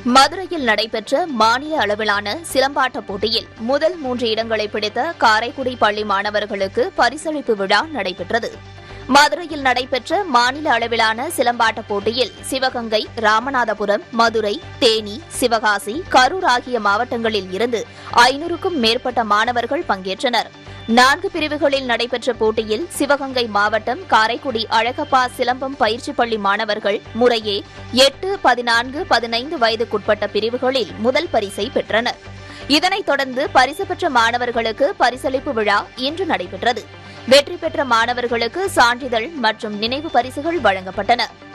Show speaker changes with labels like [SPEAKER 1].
[SPEAKER 1] மதுரையில் நடைபெற்ற மாநில அளவிலான சிலம்பாட்ட போட்டியில் முதல் மூன்று இடங்களை பிடித்த காரைக்குடி பள்ளி மாணவர்களுக்கு பரிசளிப்பு விழா நடைபெற்றது மதுரையில் நடைபெற்ற மாநில அளவிலான சிலம்பாட்ட போட்டியில் சிவகங்கை ராமநாதபுரம் மதுரை தேனி சிவகாசி கரூர் ஆகிய மாவட்டங்களில் இருந்து ஐநூறுக்கும் மேற்பட்ட மாணவர்கள் பங்கேற்றனர் நான்கு பிரிவுகளில் நடைபெற்ற போட்டியில் சிவகங்கை மாவட்டம் காரைக்குடி அழகப்பா சிலம்பம் பயிற்சி பள்ளி மாணவர்கள் முறையே எட்டு பதினான்கு பதினைந்து வயதுக்குட்பட்ட பிரிவுகளில் முதல் பரிசை பெற்றனர் இதனைத் தொடர்ந்து பரிசு பெற்ற மாணவர்களுக்கு பரிசளிப்பு விழா இன்று நடைபெற்றது வெற்றி பெற்ற மாணவர்களுக்கு சான்றிதழ் மற்றும் நினைவு பரிசுகள் வழங்கப்பட்டன